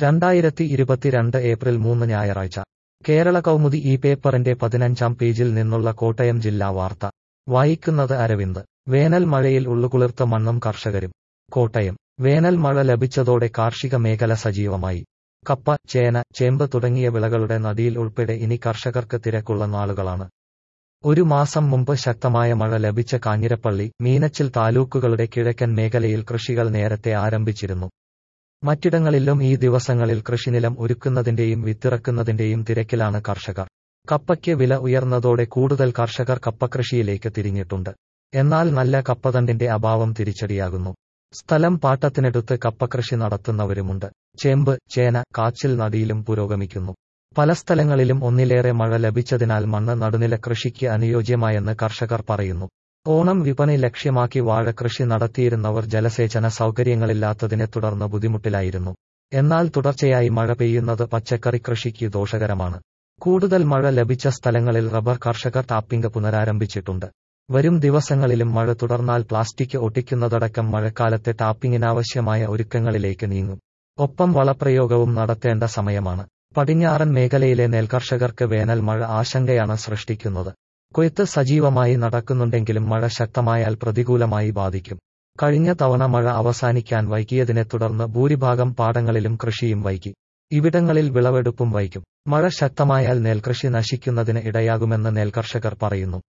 രണ്ടായിരത്തി ഇരുപത്തിരണ്ട് ഏപ്രിൽ മൂന്ന് ഞായറാഴ്ച കേരള കൗമുദി ഈ പേപ്പറിന്റെ പതിനഞ്ചാം പേജിൽ നിന്നുള്ള കോട്ടയം ജില്ലാ വാർത്ത വായിക്കുന്നത് അരവിന്ദ് വേനൽ മഴയിൽ ഉള്ളുകുളിർത്ത മണ്ണും കർഷകരും കോട്ടയം വേനൽ മഴ ലഭിച്ചതോടെ കാർഷിക മേഖല സജീവമായി കപ്പ ചേന ചേമ്പ് തുടങ്ങിയ വിളകളുടെ നടിയിൽ ഉൾപ്പെടെ ഇനി കർഷകർക്ക് തിരക്കുള്ള നാളുകളാണ് ഒരു മാസം മുമ്പ് ശക്തമായ മഴ ലഭിച്ച കാഞ്ഞിരപ്പള്ളി മീനച്ചിൽ താലൂക്കുകളുടെ കിഴക്കൻ മേഖലയിൽ കൃഷികൾ നേരത്തെ ആരംഭിച്ചിരുന്നു മറ്റിടങ്ങളിലും ഈ ദിവസങ്ങളിൽ കൃഷിനിലം ഒരുക്കുന്നതിന്റെയും വിത്തിറക്കുന്നതിന്റെയും തിരക്കിലാണ് കർഷകർ കപ്പയ്ക്ക് വില ഉയർന്നതോടെ കൂടുതൽ കർഷകർ കപ്പകൃഷിയിലേക്ക് തിരിഞ്ഞിട്ടുണ്ട് എന്നാൽ നല്ല കപ്പതണ്ടിന്റെ അഭാവം തിരിച്ചടിയാകുന്നു സ്ഥലം പാട്ടത്തിനെടുത്ത് കപ്പകൃഷി നടത്തുന്നവരുമുണ്ട് ചേമ്പ് ചേന കാച്ചിൽ നടിയിലും പുരോഗമിക്കുന്നു പല സ്ഥലങ്ങളിലും ഒന്നിലേറെ മഴ ലഭിച്ചതിനാൽ മണ്ണ് നടുനില കൃഷിക്ക് അനുയോജ്യമായെന്ന് കർഷകർ പറയുന്നു ഓണം വിപണി ലക്ഷ്യമാക്കി വാഴകൃഷി നടത്തിയിരുന്നവർ ജലസേചന സൗകര്യങ്ങളില്ലാത്തതിനെ തുടർന്ന് ബുദ്ധിമുട്ടിലായിരുന്നു എന്നാൽ തുടർച്ചയായി മഴ പെയ്യുന്നത് പച്ചക്കറി കൃഷിക്ക് ദോഷകരമാണ് കൂടുതൽ മഴ ലഭിച്ച സ്ഥലങ്ങളിൽ റബ്ബർ കർഷകർ ടാപ്പിംഗ് പുനരാരംഭിച്ചിട്ടുണ്ട് വരും ദിവസങ്ങളിലും മഴ തുടർന്നാൽ പ്ലാസ്റ്റിക് ഒട്ടിക്കുന്നതടക്കം മഴക്കാലത്തെ ടാപ്പിംഗിനാവശ്യമായ ഒരുക്കങ്ങളിലേക്ക് നീങ്ങും ഒപ്പം വളപ്രയോഗവും നടത്തേണ്ട സമയമാണ് പടിഞ്ഞാറൻ മേഖലയിലെ നെൽകർഷകർക്ക് വേനൽ മഴ ആശങ്കയാണ് സൃഷ്ടിക്കുന്നത് കൊയ്ത്ത് സജീവമായി നടക്കുന്നുണ്ടെങ്കിലും മഴ ശക്തമായാൽ പ്രതികൂലമായി ബാധിക്കും കഴിഞ്ഞ തവണ മഴ അവസാനിക്കാൻ വൈകിയതിനെ തുടർന്ന് ഭൂരിഭാഗം പാടങ്ങളിലും കൃഷിയും വൈകി ഇവിടങ്ങളിൽ വിളവെടുപ്പും വൈകും മഴ ശക്തമായാൽ നെൽകൃഷി നശിക്കുന്നതിന് ഇടയാകുമെന്ന് നെൽകർഷകർ പറയുന്നു